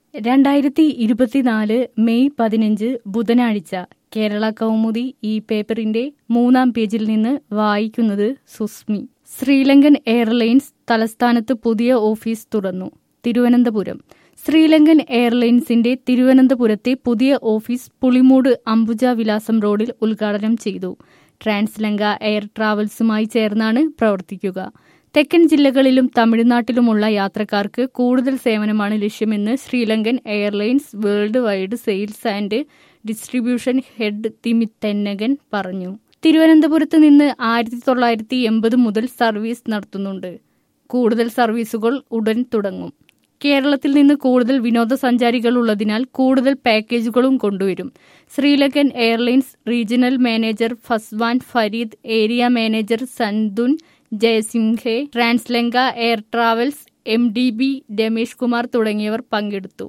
രണ്ടായിരത്തി ഇരുപത്തിനാല് മെയ് പതിനഞ്ച് ബുധനാഴ്ച കേരള കൗമുദി ഈ പേപ്പറിന്റെ മൂന്നാം പേജിൽ നിന്ന് വായിക്കുന്നത് സുസ്മി ശ്രീലങ്കൻ എയർലൈൻസ് തലസ്ഥാനത്ത് പുതിയ ഓഫീസ് തുറന്നു തിരുവനന്തപുരം ശ്രീലങ്കൻ എയർലൈൻസിന്റെ തിരുവനന്തപുരത്തെ പുതിയ ഓഫീസ് പുളിമൂട് അംബുജ വിലാസം റോഡിൽ ഉദ്ഘാടനം ചെയ്തു ട്രാൻസ്ലങ്ക എയർ ട്രാവൽസുമായി ചേർന്നാണ് പ്രവർത്തിക്കുക തെക്കൻ ജില്ലകളിലും തമിഴ്നാട്ടിലുമുള്ള യാത്രക്കാർക്ക് കൂടുതൽ സേവനമാണ് ലക്ഷ്യമെന്ന് Sri Lankan airlines world wide sales and distribution head Thimithannakan പറഞ്ഞു തിരുവനന്തപുരത്ത് നിന്ന് ആയിരത്തി തൊള്ളായിരത്തി എൺപത് മുതൽ സർവീസ് നടത്തുന്നുണ്ട് കൂടുതൽ സർവീസുകൾ ഉടൻ തുടങ്ങും കേരളത്തിൽ നിന്ന് കൂടുതൽ വിനോദസഞ്ചാരികൾ ഉള്ളതിനാൽ കൂടുതൽ പാക്കേജുകളും കൊണ്ടുവരും Sri Lankan airlines regional manager Faswan Fareed area manager Santhun Jayasinghe Translanka air travels M D B Ramesh Kumar തുടങ്ങിയവർ പങ്കെടുത്തു